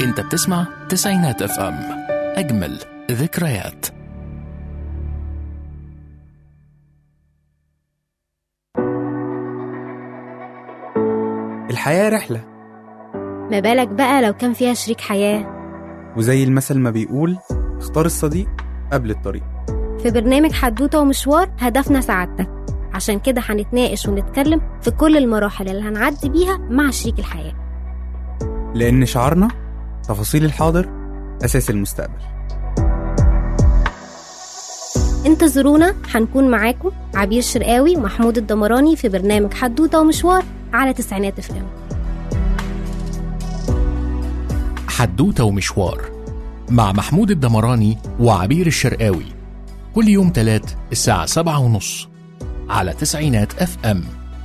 انت بتسمع تسعينات اف ام اجمل ذكريات الحياة رحلة ما بالك بقى لو كان فيها شريك حياة وزي المثل ما بيقول اختار الصديق قبل الطريق في برنامج حدوتة ومشوار هدفنا سعادتك عشان كده هنتناقش ونتكلم في كل المراحل اللي هنعدي بيها مع شريك الحياة لأن شعارنا تفاصيل الحاضر أساس المستقبل انتظرونا هنكون معاكم عبير شرقاوي ومحمود الدمراني في برنامج حدوتة ومشوار على تسعينات اف ام حدوتة ومشوار مع محمود الدمراني وعبير الشرقاوي كل يوم تلات الساعة سبعة ونص على تسعينات اف ام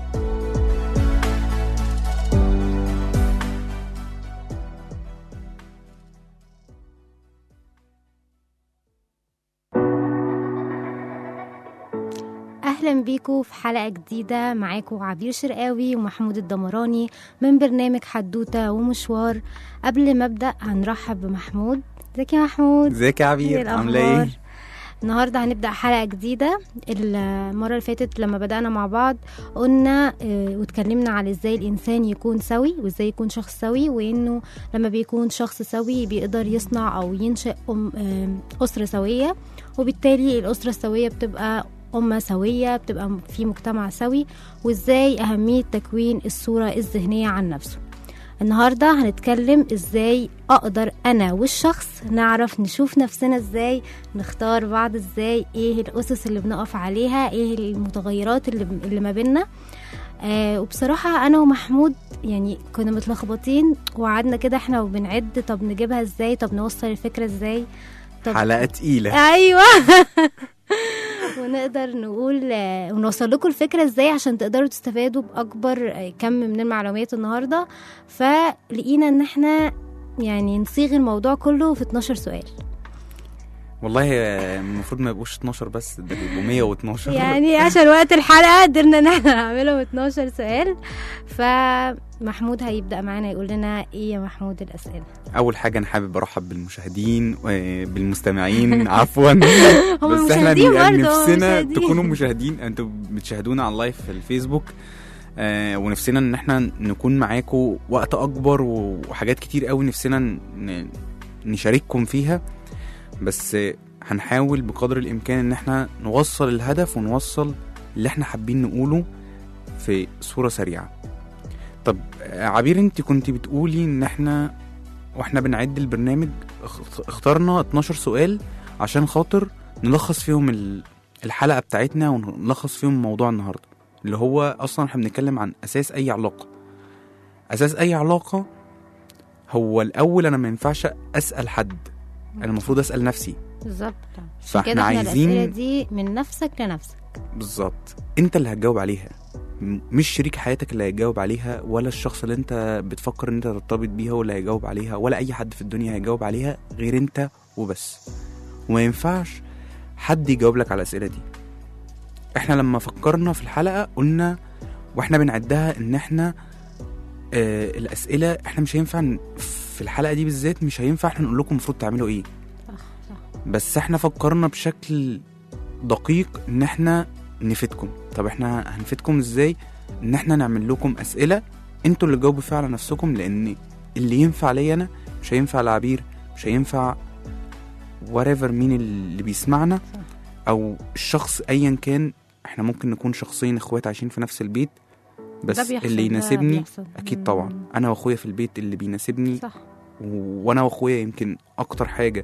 اهلا بيكم في حلقه جديده معاكم عبير شرقاوي ومحمود الدمراني من برنامج حدوته ومشوار قبل ما ابدا هنرحب بمحمود ازيك يا محمود ازيك يا إيه عبير عاملة الأخبار؟ ايه؟ النهارده هنبدا حلقه جديده المره اللي فاتت لما بدانا مع بعض قلنا آه، واتكلمنا على ازاي الانسان يكون سوي وازاي يكون شخص سوي وانه لما بيكون شخص سوي بيقدر يصنع او ينشئ أم آم، اسره سويه وبالتالي الاسره السويه بتبقى أمة سوية بتبقى في مجتمع سوي وإزاي أهمية تكوين الصورة الذهنية عن نفسه النهاردة هنتكلم إزاي أقدر أنا والشخص نعرف نشوف نفسنا إزاي نختار بعض إزاي إيه الأسس اللي بنقف عليها إيه المتغيرات اللي, اللي ما بينا آه وبصراحة أنا ومحمود يعني كنا متلخبطين وقعدنا كده إحنا وبنعد طب نجيبها إزاي طب نوصل الفكرة إزاي طب حلقة تقيلة ايوه ونقدر نقول آه، ونوصل لكم الفكره ازاي عشان تقدروا تستفادوا باكبر آه، كم من المعلومات النهارده فلقينا ان احنا يعني نصيغ الموضوع كله في 12 سؤال والله آه، المفروض ما يبقوش 12 بس ده بيبقوا 112 يعني عشان وقت الحلقه قدرنا ان احنا نعملهم 12 سؤال فمحمود هيبدا معانا يقول لنا ايه يا محمود الاسئله أول حاجة أنا حابب أرحب بالمشاهدين آه، بالمستمعين عفوا هم بس احنا المشاهدين بيبقى برضه، هم نفسنا مشاهدين. تكونوا مشاهدين انتوا بتشاهدونا على اللايف في الفيسبوك آه ونفسنا ان احنا نكون معاكم وقت اكبر وحاجات كتير قوي نفسنا ن- نشارككم فيها بس آه، هنحاول بقدر الامكان ان احنا نوصل الهدف ونوصل اللي احنا حابين نقوله في صورة سريعة طب آه، عبير انت كنت بتقولي ان احنا واحنا بنعد البرنامج اخ- اخترنا 12 سؤال عشان خاطر نلخص فيهم ال- الحلقة بتاعتنا ونلخص فيهم موضوع النهاردة اللي هو أصلا احنا بنتكلم عن أساس أي علاقة أساس أي علاقة هو الأول أنا ما ينفعش أسأل حد أنا المفروض أسأل نفسي بالظبط عشان فاحنا كده احنا عايزين- الاسئله دي من نفسك لنفسك بالظبط أنت اللي هتجاوب عليها م- مش شريك حياتك اللي هيجاوب عليها ولا الشخص اللي انت بتفكر ان انت ترتبط بيه هو اللي هيجاوب عليها ولا اي حد في الدنيا هيجاوب عليها غير انت وبس وما ينفعش حد يجاوب لك على الاسئله دي احنا لما فكرنا في الحلقه قلنا واحنا بنعدها ان احنا آه الاسئله احنا مش هينفع ن- في الحلقه دي بالذات مش هينفع احنا نقول لكم المفروض تعملوا ايه صح صح بس احنا فكرنا بشكل دقيق ان احنا نفيدكم طب احنا هنفيدكم ازاي ان احنا نعمل لكم اسئله انتوا اللي تجاوبوا فيها على نفسكم لان اللي ينفع ليا انا مش هينفع لعبير مش هينفع whatever مين اللي بيسمعنا صح. او الشخص ايا كان احنا ممكن نكون شخصين اخوات عايشين في نفس البيت بس ده بيحصل، اللي ده يناسبني بيحصل. اكيد مم. طبعا انا واخويا في البيت اللي بيناسبني صح و- وانا واخويا يمكن اكتر حاجه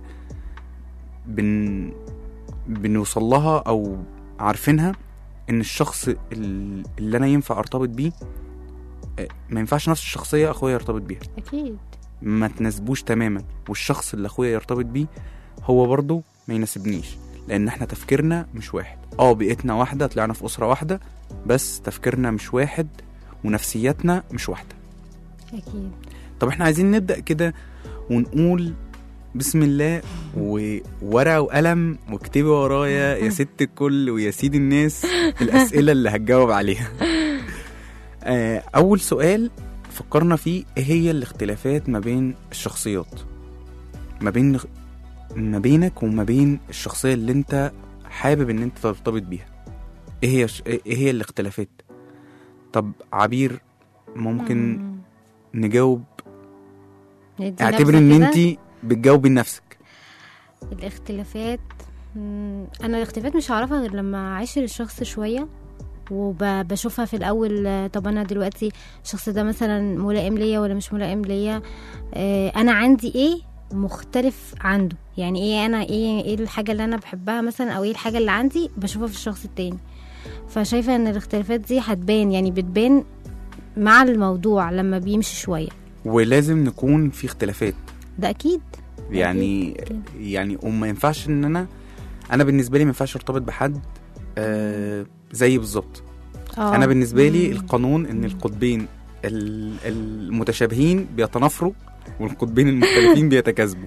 بن بنوصل لها او عارفينها ان الشخص ال- اللي انا ينفع ارتبط بيه آه، ما ينفعش نفس الشخصيه اخويا يرتبط بيها اكيد ما تناسبوش تماما والشخص اللي اخويا يرتبط بيه هو برضه ما يناسبنيش لان احنا تفكيرنا مش واحد اه بيئتنا واحده طلعنا في اسره واحده بس تفكيرنا مش واحد ونفسياتنا مش واحده اكيد طب احنا عايزين نبدأ كده ونقول بسم الله وورقة وقلم واكتبي ورايا يا ست الكل ويا سيد الناس الأسئلة اللي هتجاوب عليها آه، أول سؤال فكرنا فيه ايه هي الاختلافات ما بين الشخصيات ما بين ما بينك وما بين الشخصيه اللي انت حابب ان انت ترتبط بيها ايه هي ايه هي الاختلافات طب عبير ممكن مم. نجاوب ندي اعتبر نبذة ان كده. انت بتجاوبي لنفسك الاختلافات مم، انا الاختلافات مش هعرفها غير لما اعاشر الشخص شويه وبشوفها في الاول آه، طب انا دلوقتي الشخص ده مثلا ملائم ليا ولا مش ملائم ليا آه، انا عندي ايه مختلف عنده يعني ايه انا ايه ايه الحاجه اللي انا بحبها مثلا او ايه الحاجه اللي عندي بشوفها في الشخص التاني فشايفه ان الاختلافات دي هتبان يعني بتبان مع الموضوع لما بيمشي شويه ولازم نكون في اختلافات ده اكيد يعني أكيد. يعني وما ينفعش ان انا انا بالنسبه لي ما ينفعش ارتبط بحد آه زي بالظبط آه. انا بالنسبه لي مم. القانون ان القطبين ال- المتشابهين بيتنافروا والقطبين المختلفين بيتكاذبوا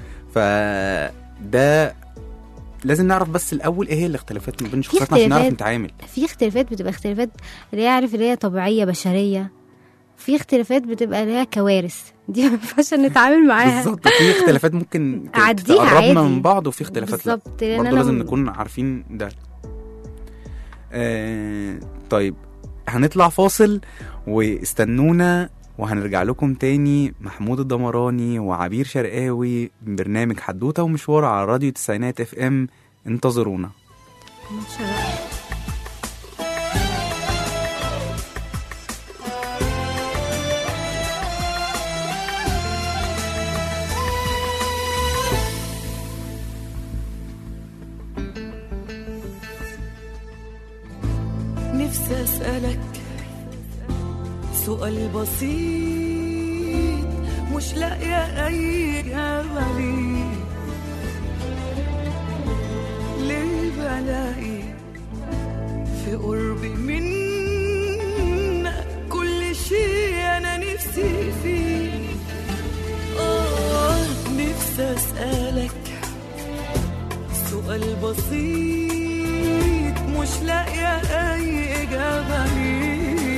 فده لازم نعرف بس الاول ايه هي الاختلافات ما بين شخصياتنا عشان نعرف اختلافات. نتعامل في اختلافات بتبقى اختلافات اللي هي عارف اللي هي طبيعية بشرية في اختلافات بتبقى اللي هي كوارث دي ما ينفعش نتعامل معاها بالظبط في اختلافات ممكن ت- أعديها تقربنا عادي. من بعض وفي اختلافات لا بالظبط لان برضه انا لازم نكون عارفين ده آه طيب هنطلع فاصل واستنونا وهنرجع لكم تاني محمود الدمراني وعبير شرقاوي من برنامج حدوته ومشوار على راديو تسعينات اف ام انتظرونا مش عارفة. نفسي أسألك سؤال بسيط مش لاقية أي إجابة ليه ليه بلاقي في قربي منك كل شيء أنا نفسي فيه آه نفسي أسألك سؤال بسيط مش لاقية أي إجابة ليه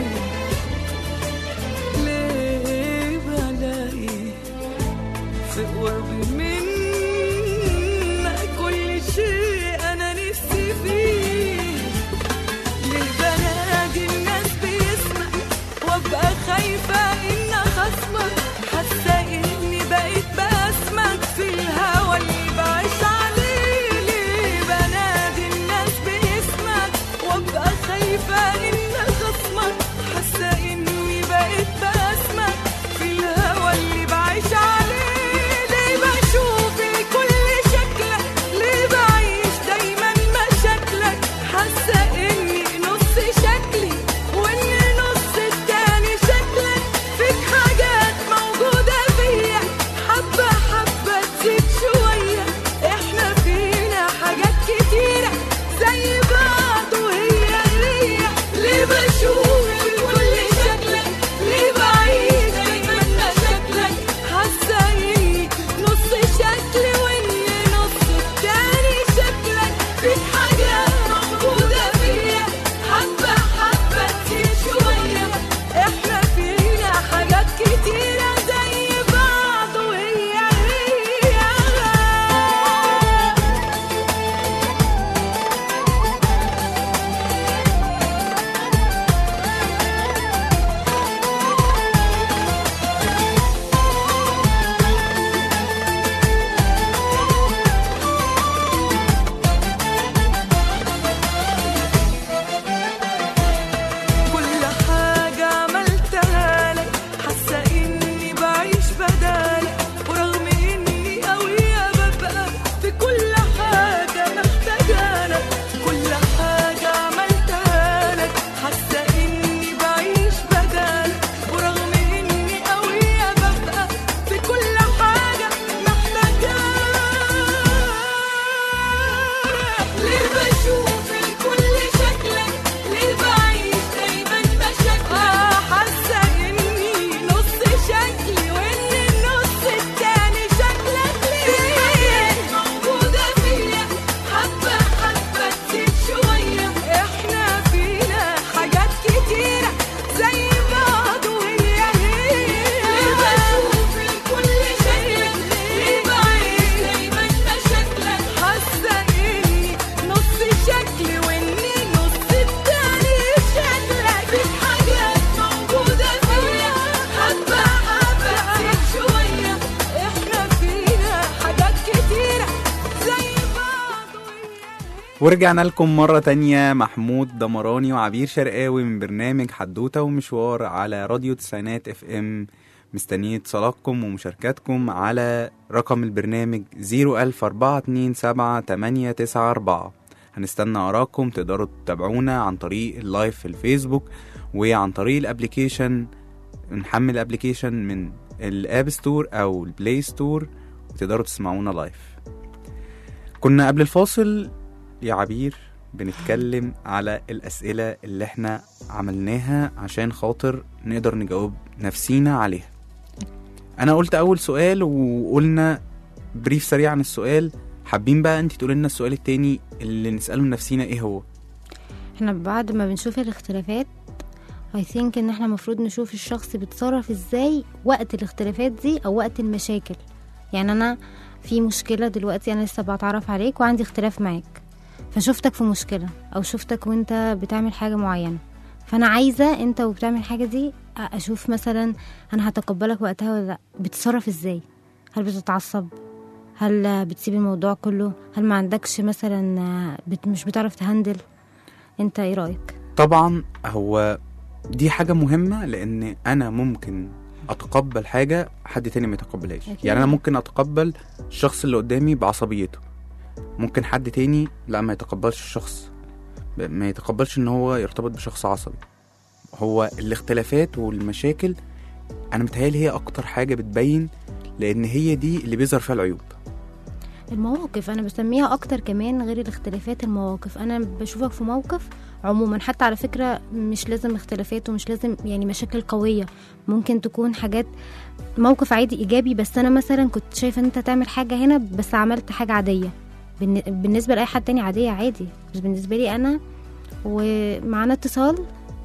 ليه بلاقي في قربي منك كل شيء أنا نفسي فيه ليه بنادي الناس باسمك وابقى خايفة إن خصمك حاسة إني بقيت باسمك في الهوى اللي بعيش عليه ليه بنادي الناس باسمك وابقى خايفة إن خصمك حاسة إني بقيت باسمك في الهوى اللي بعيش عليه ليه بشوف كل شكلك ليه بعيش دايما مشاكلك حاسة إني نص شكلي وإن نص التاني شكلك في ورجعنا لكم مرة تانية محمود دمراني وعبير شرقاوي من برنامج حدوتة ومشوار على راديو تسعينات اف ام مستنيين اتصالاتكم ومشاركاتكم على رقم البرنامج 00427 هنستنى آراءكم تقدروا تتابعونا عن طريق اللايف في الفيسبوك وعن طريق الابليكيشن نحمل الابليكيشن من الاب ستور او البلاي ستور وتقدروا تسمعونا لايف كنا قبل الفاصل يا عبير بنتكلم على الأسئلة اللي احنا عملناها عشان خاطر نقدر نجاوب نفسينا عليها أنا قلت أول سؤال وقلنا بريف سريع عن السؤال حابين بقى انت تقول لنا السؤال التاني اللي نسأله لنفسينا ايه هو احنا بعد ما بنشوف الاختلافات I think ان احنا المفروض نشوف الشخص بيتصرف ازاي وقت الاختلافات دي او وقت المشاكل يعني انا في مشكلة دلوقتي انا لسه بتعرف عليك وعندي اختلاف معاك فشفتك في مشكلة او شفتك وانت بتعمل حاجة معينة فانا عايزة انت وبتعمل حاجة دي اشوف مثلا انا هتقبلك وقتها ولا لا بتتصرف ازاي هل بتتعصب هل بتسيب الموضوع كله هل ما عندكش مثلا بت مش بتعرف تهندل انت ايه رايك طبعا هو دي حاجة مهمة لأن أنا ممكن أتقبل حاجة حد تاني ما يتقبلهاش أكيد. يعني أنا ممكن أتقبل الشخص اللي قدامي بعصبيته ممكن حد تاني لا ما يتقبلش الشخص ب- ما يتقبلش إن هو يرتبط بشخص عصبي هو الاختلافات والمشاكل أنا متهيألي هي أكتر حاجة بتبين لأن هي دي اللي بيظهر فيها العيوب المواقف انا بسميها اكتر كمان غير الاختلافات المواقف انا بشوفك في موقف عموما حتى على فكرة مش لازم اختلافات ومش لازم يعني مشاكل قوية ممكن تكون حاجات موقف عادي ايجابي بس انا مثلا كنت شايفة ان انت تعمل حاجة هنا بس عملت حاجة عادية بالن- بالنسبة لأي حد تاني عادية عادي بس بالنسبة لي انا ومعانا اتصال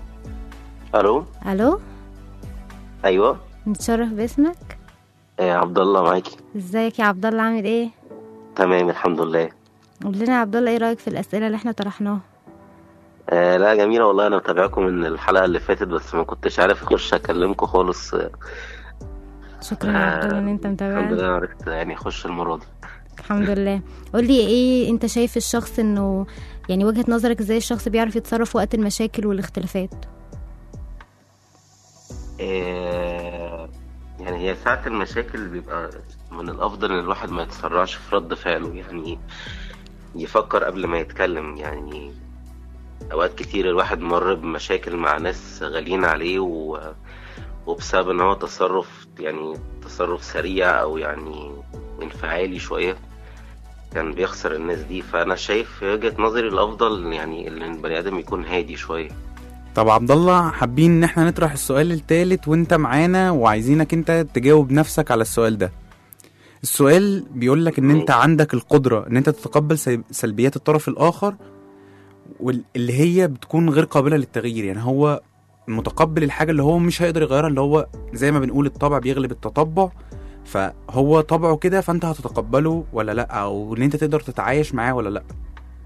الو الو ايوه نتشرف باسمك آه عبد الله معاكي ازيك يا عبد الله عامل ايه تمام الحمد لله قول لنا يا عبد الله ايه رايك في الاسئله اللي احنا طرحناها آه لا جميله والله انا متابعكم من الحلقه اللي فاتت بس ما كنتش عارف اخش اكلمكم خالص آه شكرا يا عبد الله ان انت الحمد متابعنا لله عرفت يعني اخش المره دي الحمد لله قول لي ايه انت شايف الشخص انه يعني وجهه نظرك ازاي الشخص بيعرف يتصرف وقت المشاكل والاختلافات آه يعني هي ساعة المشاكل بيبقى من الأفضل إن الواحد ما يتسرعش في رد فعله يعني يفكر قبل ما يتكلم يعني أوقات كتير الواحد مر بمشاكل مع ناس غاليين عليه و... وبسبب إن هو تصرف يعني تصرف سريع أو يعني انفعالي شوية كان بيخسر الناس دي فأنا شايف في وجهة نظري الأفضل يعني إن البني آدم يكون هادي شوية طب عبد الله حابين ان احنا نطرح السؤال التالت وانت معانا وعايزينك انت تجاوب نفسك على السؤال ده السؤال بيقول لك ان انت عندك القدرة ان انت تتقبل سل- سلبيات الطرف الاخر واللي هي بتكون غير قابلة للتغيير يعني هو متقبل الحاجة اللي هو مش هيقدر يغيرها اللي هو زي ما بنقول الطبع بيغلب التطبع فهو طبعه كده فانت هتتقبله ولا لا او ان انت تقدر تتعايش معاه ولا لا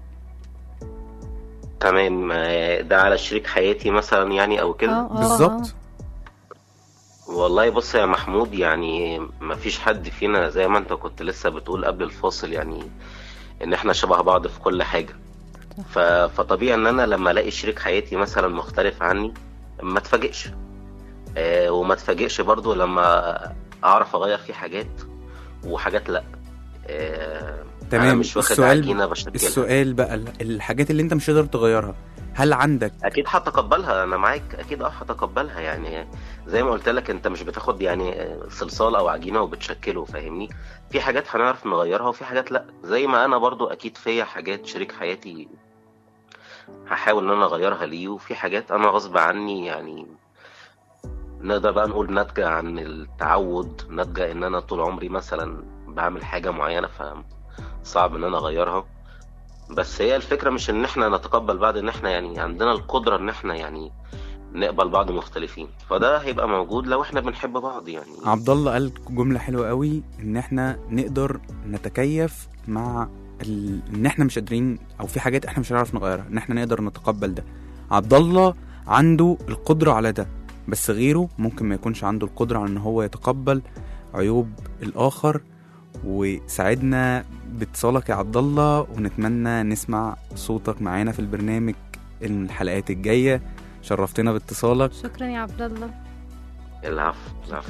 تمام آه، ده على شريك حياتي مثلا يعني أو كده اه اه بالظبط والله بص يا محمود يعني ما فيش حد فينا زي ما انت كنت لسه بتقول قبل الفاصل يعني ان احنا شبه بعض في كل حاجة ف... فطبيعي ان انا لما الاقي شريك حياتي مثلا مختلف عني ما اتفاجئش آه وما اتفاجئش برضو لما اعرف اغير فيه حاجات وحاجات لا آه أنا تمام مش واخد السؤال عجينة بشكلها السؤال بقى ال- الحاجات اللي انت مش هتقدر تغيرها هل عندك اكيد هتقبلها انا معاك اكيد اه هتقبلها يعني زي ما قلت لك انت مش بتاخد يعني صلصال او عجينه وبتشكله فاهمني في حاجات هنعرف نغيرها وفي حاجات لا زي ما انا برضو اكيد فيا حاجات شريك حياتي هحاول ان انا اغيرها ليه وفي حاجات انا غصب عني يعني نقدر بقى نقول ناتجة عن التعود ناتجة ان انا طول عمري مثلا بعمل حاجة معينة فصعب ان انا اغيرها بس هي الفكرة مش ان احنا نتقبل بعض ان احنا يعني عندنا القدرة ان احنا يعني نقبل بعض مختلفين فده هيبقى موجود لو احنا بنحب بعض يعني عبد الله قال جمله حلوه قوي ان احنا نقدر نتكيف مع ال... ان احنا مش قادرين او في حاجات احنا مش هنعرف نغيرها ان احنا نقدر نتقبل ده عبد الله عنده القدره على ده بس غيره ممكن ما يكونش عنده القدره على ان هو يتقبل عيوب الاخر وساعدنا باتصالك يا عبد الله ونتمنى نسمع صوتك معانا في البرنامج الحلقات الجايه شرفتنا باتصالك شكرا يا عبد الله العفو العفو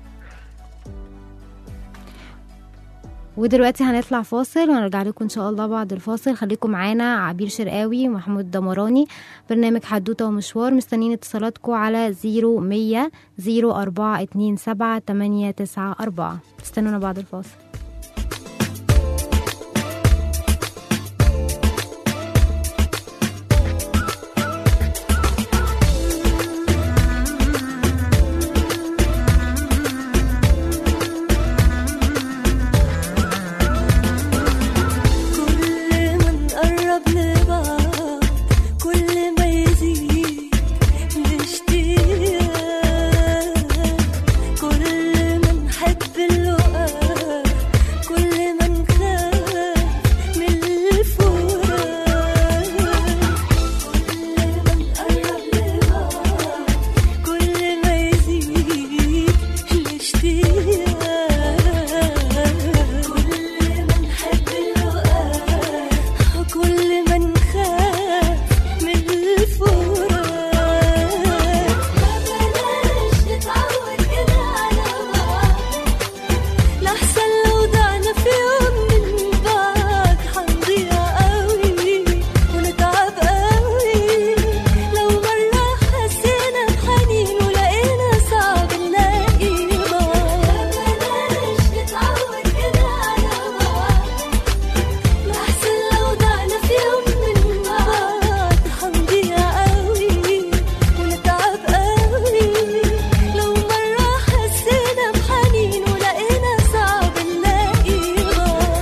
ودلوقتي هنطلع فاصل وهنرجع لكم ان شاء الله بعد الفاصل خليكم معانا عبير شرقاوي ومحمود دمراني برنامج حدوته ومشوار مستنيين اتصالاتكم على 0100 0427 894 استنونا بعد الفاصل كل ما نقرب لبعض كل ما يزيد الاشتياق كل ما نحب اللقاء كل ما نخاف من الفراق كل ما نقرب لبعض كل ما يزيد الاشتياق كل ما نحب اللقاء كل ما نخاف من الفراق ما بلاش نتعود كده على بعض لحسن لو ضعنا في يوم من بعض حنضيع قوي ونتعب قوي لو مرة حسينا بحنين ولقينا صعب نلاقي بعض بلاش نتعود كده على بعض لحسن لو ضعنا في يوم من بعض حنضيع قوي ونتعب قوي لو مرة حسينا بحنين ولقينا صعب نلاقي بعض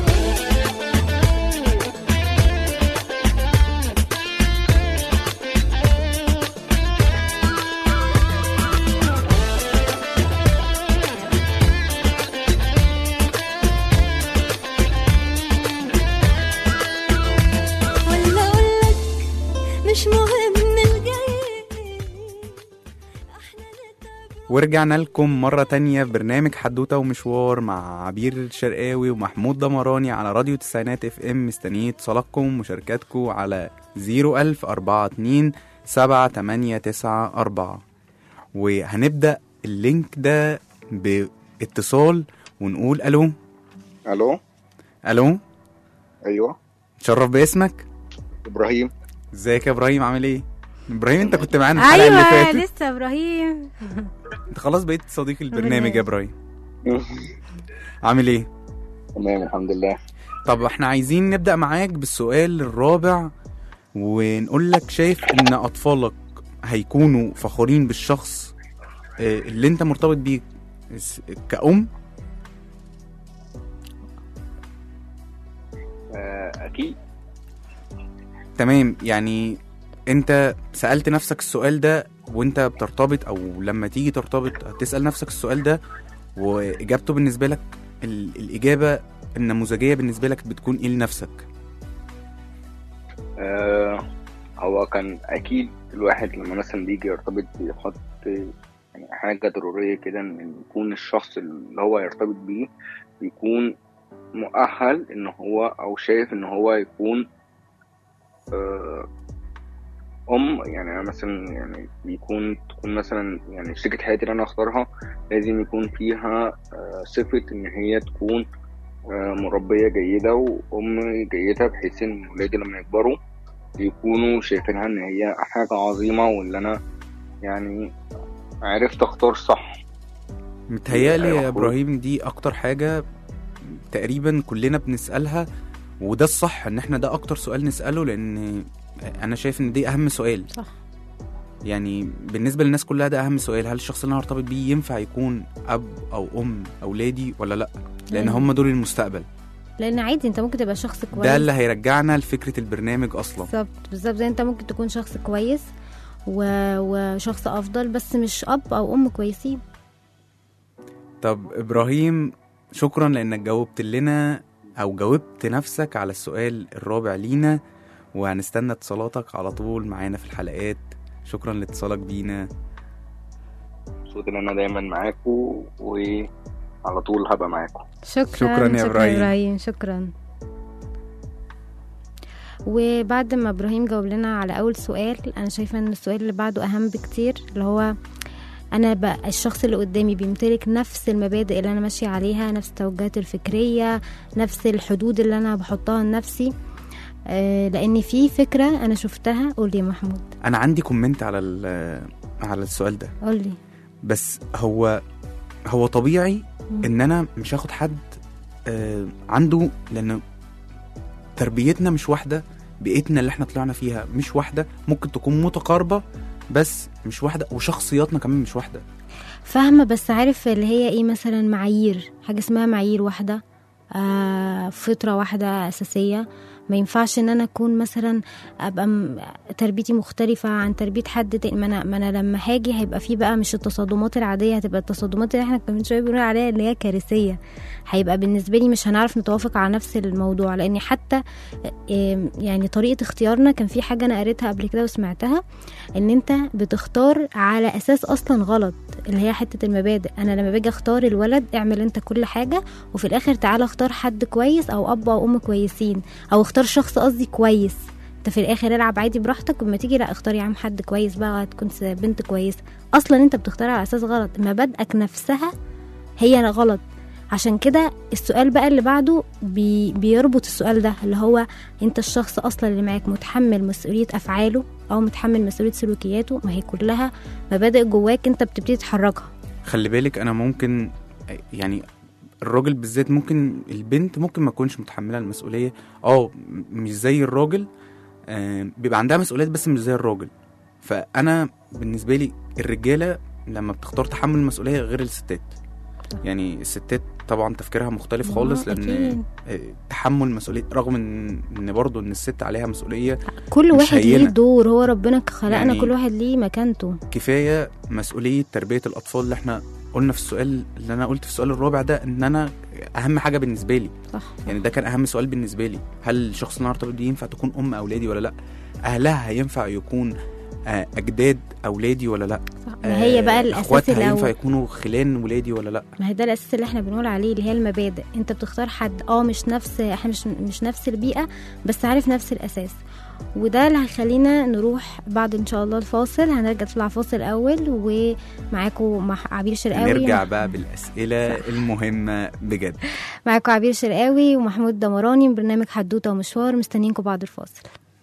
ولا اقولك مش مهم الجاي احنا نتعب ورجعنا لكم مرة تانية في برنامج حدوتة ومشوار مع عبير الشرقاوي ومحمود دمراني على راديو تسعينات اف ام مستنيين اتصالاتكم ومشاركاتكم على 01042 7894 وهنبدأ اللينك ده باتصال ونقول الو الو الو ايوه تشرف باسمك ابراهيم ازيك يا ابراهيم عامل ايه ابراهيم انت كنت معانا الحلقة اللي ايوه فاتت لسه ابراهيم انت خلاص بقيت صديق البرنامج يا ابراهيم تمام عامل ايه الحمد لله طب احنا عايزين نبدأ معاك بالسؤال الرابع ونقول لك شايف ان اطفالك هيكونوا فخورين بالشخص آه، اللي انت مرتبط بيه س- كأم آه، اكيد تمام يعني انت سألت نفسك السؤال ده وانت بترتبط او لما تيجي ترتبط هتسأل نفسك السؤال ده واجابته بالنسبة لك ال- الاجابة النموذجية بالنسبة لك بتكون ايه لنفسك آه هو كان اكيد الواحد لما مثلا بيجي يرتبط بيحط يعني حاجه ضروريه كده ان يكون الشخص اللي هو يرتبط بيه بيكون مؤهل ان هو او شايف ان هو يكون آه ام يعني أنا مثلا يعني بيكون تكون مثلا يعني شريكة حياتي اللي انا اختارها لازم يكون فيها آه صفة ان هي تكون آه مربية جيدة وام جيدة بحيث ان ولادي لما يكبروا يكونوا شايفينها ان هي حاجة عظيمة واللي انا يعني عرفت اختار صح متهيألي أيوة، يا أخوي. ابراهيم دي اكتر حاجة تقريبا كلنا بنسألها وده الصح ان احنا ده اكتر سؤال نسأله لان انا شايف ان دي اهم سؤال صح يعني بالنسبة للناس كلها ده اهم سؤال هل الشخص اللي انا هرتبط بيه ينفع يكون اب او ام اولادي ولا لا لان لأن- هم دول المستقبل لان عادي انت ممكن تبقى شخص كويس ده اللي هيرجعنا لفكرة البرنامج اصلا بالظبط بالظبط زي انت ممكن تكون شخص كويس و... وشخص افضل بس مش اب او ام كويسين طب ابراهيم شكرا لانك جاوبت لنا او جاوبت نفسك على السؤال الرابع لينا وهنستنى اتصالاتك على طول معانا في الحلقات شكرا لاتصالك بينا مبسوط ان انا دايما معاكم وعلى على طول هبقى معاكم شكرا شكراً يا إبراهيم. إبراهيم شكرا وبعد ما ابراهيم جاوب لنا على اول سؤال انا شايفه ان السؤال اللي بعده اهم بكتير اللي هو انا بقى الشخص اللي قدامي بيمتلك نفس المبادئ اللي انا ماشيه عليها نفس التوجهات الفكريه نفس الحدود اللي انا بحطها لنفسي آه، لان في فكره انا شفتها قول لي يا محمود انا عندي كومنت على ال- على السؤال ده قول لي بس هو هو طبيعي مم. ان انا مش هاخد حد آه، عنده لان تربيتنا مش واحده بيئتنا اللي احنا طلعنا فيها مش واحده ممكن تكون متقاربه بس مش واحده وشخصياتنا كمان مش واحده فاهمة بس عارف اللي هي ايه مثلا معايير حاجة اسمها معايير واحدة آه فطرة واحدة أساسية ما ينفعش ان انا اكون مثلا ابقى م- تربيتي مختلفة عن تربية حد تاني ما انا, ما أنا لما هاجي هيبقى في بقى مش التصادمات العادية هتبقى التصادمات اللي احنا كنا من شوية بنقول عليها اللي هي كارثية هيبقى بالنسبة لي مش هنعرف نتوافق على نفس الموضوع لان حتى آم، يعني طريقة اختيارنا كان في حاجة انا قريتها قبل كده وسمعتها ان انت بتختار على اساس اصلا غلط اللي هي حته المبادئ انا لما باجي اختار الولد اعمل انت كل حاجه وفي الاخر تعالى اختار حد كويس او اب او ام كويسين او اختار شخص قصدي كويس انت في الاخر العب عادي براحتك ولما تيجي لا اختار يا عم حد كويس بقى هتكون س- بنت كويسه اصلا انت بتختار على اساس غلط مبادئك نفسها هي غلط عشان كده السؤال بقى اللي بعده بي بيربط السؤال ده اللي هو انت الشخص اصلا اللي معاك متحمل مسؤوليه افعاله او متحمل مسؤوليه سلوكياته ما هي كلها مبادئ جواك انت بتبتدي تحركها خلي بالك انا ممكن يعني الراجل بالذات ممكن البنت ممكن ما تكونش متحمله المسؤوليه اه م- مش زي الراجل آه، بيبقى عندها مسؤوليات بس مش زي الراجل فانا بالنسبه لي الرجاله لما بتختار تحمل المسؤوليه غير الستات يعني الستات طبعا تفكيرها مختلف خالص آه، لان أكيد. آه، تحمل مسؤوليه رغم ان ان برضه ان الست عليها مسؤوليه كل مش واحد ليه هينة. دور هو ربنا خلقنا يعني- كل واحد ليه مكانته كفايه مسؤوليه تربيه الاطفال اللي احنا قلنا في السؤال اللي انا قلت في السؤال الرابع ده ان انا اهم حاجه بالنسبه لي صح يعني ده كان اهم سؤال بالنسبه لي هل الشخص اللي انا ارتبط بيه ينفع تكون ام اولادي ولا لا اهلها هينفع يكون آه، اجداد اولادي ولا لا صح. ما هي بقى الاساس اخواتها اللي ينفع هو يكونوا خلان ولادي ولا لا ما هي ده الاساس اللي احنا بنقول عليه اللي هي المبادئ انت بتختار حد اه مش نفس احنا مش مش نفس البيئه بس عارف نفس الاساس وده اللي هيخلينا نروح بعد ان شاء الله الفاصل هنرجع نطلع فاصل اول ومعاكم مع عبير شرقاوي نرجع بقى بالاسئله المهمه بجد معاكم عبير شرقاوي ومحمود دمراني من برنامج حدوته ومشوار مستنيينكم بعد الفاصل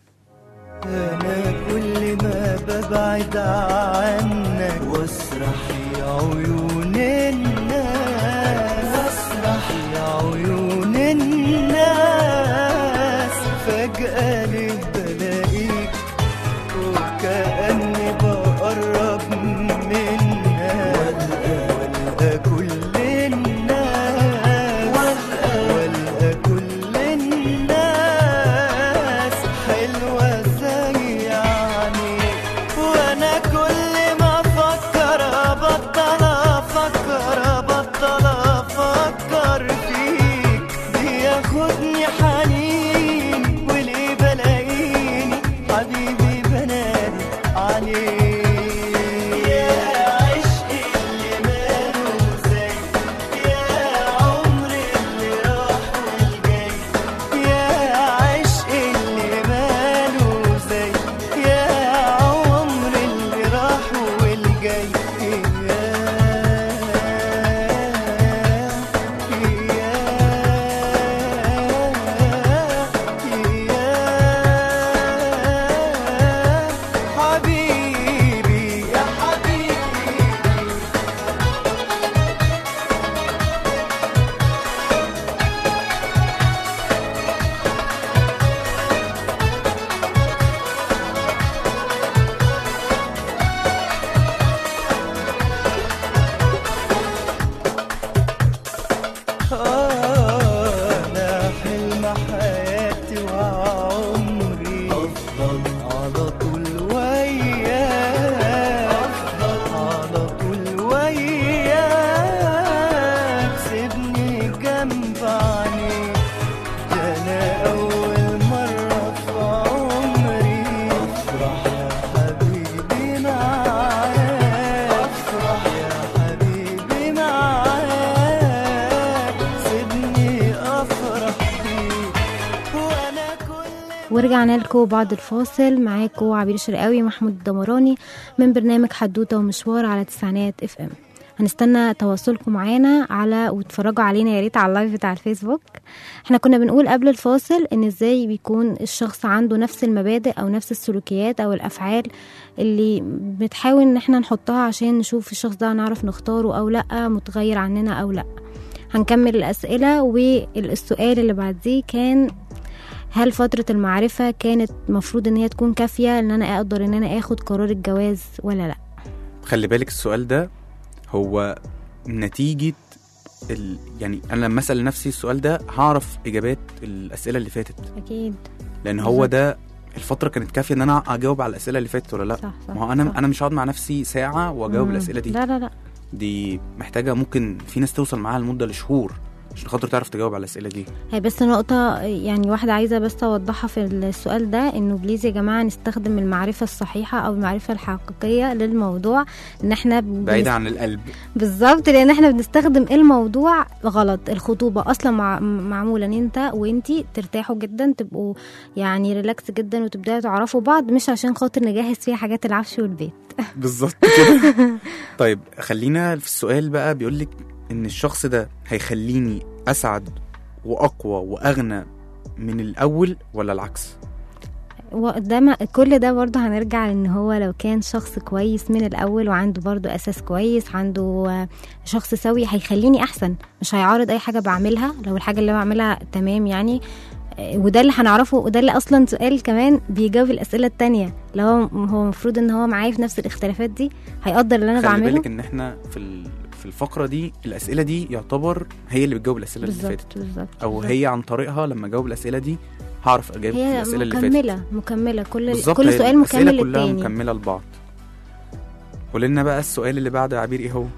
انا كل ما ببعد عنك واسرح يا عيون الناس واسرح يا عيون الناس فجأة ليه بلاقيك وكأني بقرب منها والقى كل الناس والقى كل الناس حلوة زي عينيك وانا كل ما افكر ابطل ورجعنا لكم بعد الفاصل معاكم عبير شرقاوي محمود الدمراني من برنامج حدوته ومشوار على تسعينات اف ام هنستنى تواصلكم معانا على وتتفرجوا علينا يا ريت على اللايف بتاع الفيسبوك احنا كنا بنقول قبل الفاصل ان ازاي بيكون الشخص عنده نفس المبادئ او نفس السلوكيات او الافعال اللي بنحاول ان احنا نحطها عشان نشوف الشخص ده نعرف نختاره او لا متغير عننا او لا هنكمل الاسئله والسؤال اللي بعديه كان هل فترة المعرفة كانت مفروض ان هي تكون كافية ان انا اقدر ان انا اخد قرار الجواز ولا لا خلي بالك السؤال ده هو نتيجة ال... يعني انا لما اسال نفسي السؤال ده هعرف اجابات الاسئله اللي فاتت اكيد لان هو بالظبط. ده الفتره كانت كافيه ان انا اجاوب على الاسئله اللي فاتت ولا لا صح صح ما هو انا صح. انا مش هقعد مع نفسي ساعه واجاوب مم. الاسئله دي لا لا لا دي محتاجه ممكن في ناس توصل معاها لمده لشهور عشان خاطر تعرف تجاوب على الاسئله دي هي بس نقطة يعني واحدة عايزة بس أوضحها في السؤال ده إنه بليز يا جماعة نستخدم المعرفة الصحيحة أو المعرفة الحقيقية للموضوع إن إحنا بنس- بعيد عن القلب بالظبط لان احنا بنستخدم الموضوع غلط الخطوبه اصلا مع معموله ان انت وانتي ترتاحوا جدا تبقوا يعني ريلاكس جدا وتبداوا تعرفوا بعض مش عشان خاطر نجهز فيها حاجات العفش والبيت بالظبط كده طيب خلينا في السؤال بقى بيقول لك ان الشخص ده هيخليني اسعد واقوى واغنى من الاول ولا العكس وده ما كل ده برضه هنرجع لان هو لو كان شخص كويس من الاول وعنده برضه اساس كويس عنده آه، شخص سوي هيخليني احسن مش هيعارض اي حاجه بعملها لو الحاجه اللي بعملها تمام يعني آه، وده اللي هنعرفه وده اللي اصلا سؤال كمان بيجاوب الاسئله التانية لو هو هو المفروض ان هو معايا في نفس الاختلافات دي هيقدر اللي انا خلي بعمله بالك ان احنا في ال- في الفقره دي الاسئله دي يعتبر هي اللي بتجاوب الاسئله اللي فاتت بالظبط بالظبط او بالظبط. هي عن طريقها لما اجاوب الاسئله دي هعرف اجاوب هي الاسئله اللي فاتت مكمله مكمله كل بالظبط كل هي سؤال الأسئلة مكمل كلها للتاني مكمله لبعض قول لنا بقى السؤال اللي بعده يا عبير ايه هو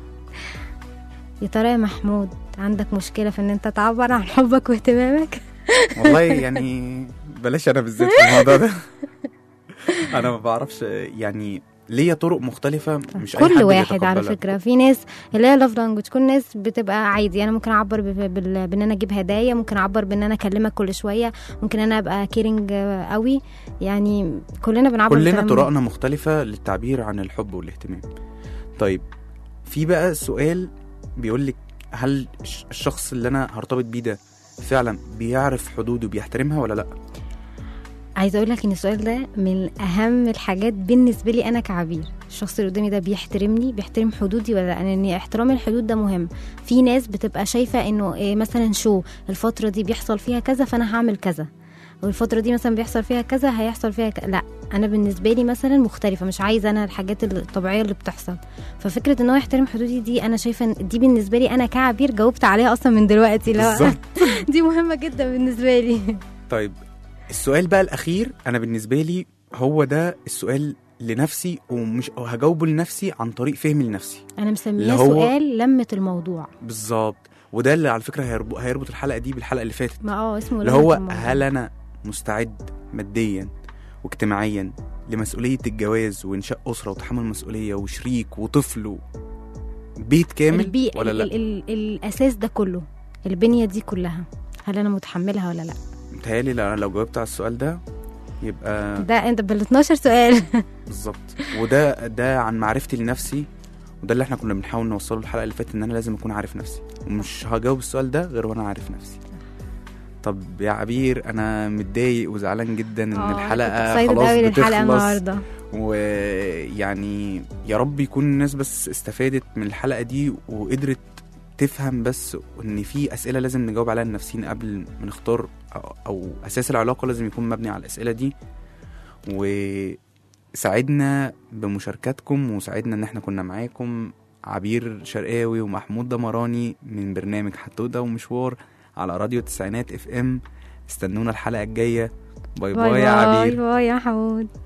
يا ترى يا محمود عندك مشكله في ان انت تعبر عن حبك واهتمامك والله يعني بلاش انا بالذات في الموضوع ده انا ما بعرفش يعني ليا طرق مختلفه مش أي حد كل واحد على بيتقبلها. فكره في ناس اللي هي لاف لانجوج كل ناس بتبقى عادي انا ممكن اعبر ب- بال- بان انا اجيب هدايا ممكن اعبر بان انا اكلمك كل شويه ممكن انا ابقى كيرنج قوي يعني كلنا بنعبر كلنا بالكلام ده. طرقنا مختلفه للتعبير عن الحب والاهتمام طيب في بقى سؤال بيقول لك هل الش- الشخص اللي انا هرتبط بيه ده فعلا بيعرف حدوده بيحترمها ولا لا عايزه اقول لك ان السؤال ده من اهم الحاجات بالنسبه لي انا كعبير الشخص اللي قدامي ده بيحترمني بيحترم حدودي ولا لا لان احترام الحدود ده مهم في ناس بتبقى شايفه انه إيه مثلا شو الفتره دي بيحصل فيها كذا فانا هعمل كذا والفتره دي مثلا بيحصل فيها كذا هيحصل فيها ك... لا انا بالنسبه لي مثلا مختلفه مش عايزه انا الحاجات الطبيعيه اللي بتحصل ففكره ان هو يحترم حدودي دي انا شايفه إن دي بالنسبه لي انا كعبير جاوبت عليها اصلا من دلوقتي لا بالظبط دي مهمه جدا بالنسبه لي طيب السؤال بقى الاخير انا بالنسبه لي هو ده السؤال لنفسي ومش هجاوبه لنفسي عن طريق فهمي لنفسي انا مسمياه اللي هو- سؤال لمه الموضوع بالظبط وده اللي على فكره هيربط, هيربط الحلقه دي بالحلقه اللي فاتت ما اه اسمه اللي لمة هو الموضوع. هل انا مستعد ماديا واجتماعيا لمسؤوليه الجواز وانشاء اسره وتحمل مسؤوليه وشريك وطفل و... بيت كامل البيئة ولا ال لا ال ال الاساس ده كله البنيه دي كلها هل انا متحملها ولا لا متهيألي لو انا لو جاوبت على السؤال ده يبقى ده انت بال 12 سؤال بالظبط وده ده عن معرفتي لنفسي وده اللي احنا كنا بنحاول نوصله الحلقه اللي فاتت ان انا لازم اكون عارف نفسي ومش هجاوب السؤال ده غير وانا عارف نفسي طب يا عبير انا متضايق وزعلان جدا ان آه، الحلقه كنت excited خلاص قوي للحلقه بتخلص النهارده ويعني يا رب يكون الناس بس استفادت من الحلقه دي وقدرت تفهم بس ان في اسئله لازم نجاوب عليها لنفسينا قبل ما نختار أو, او اساس العلاقه لازم يكون مبني على الاسئله دي وساعدنا بمشاركاتكم وساعدنا ان احنا كنا معاكم عبير شرقاوي ومحمود دمراني من برنامج حدوده ومشوار على راديو التسعينات اف ام استنونا الحلقه الجايه باي باي, باي يا عبير باي باي يا حمود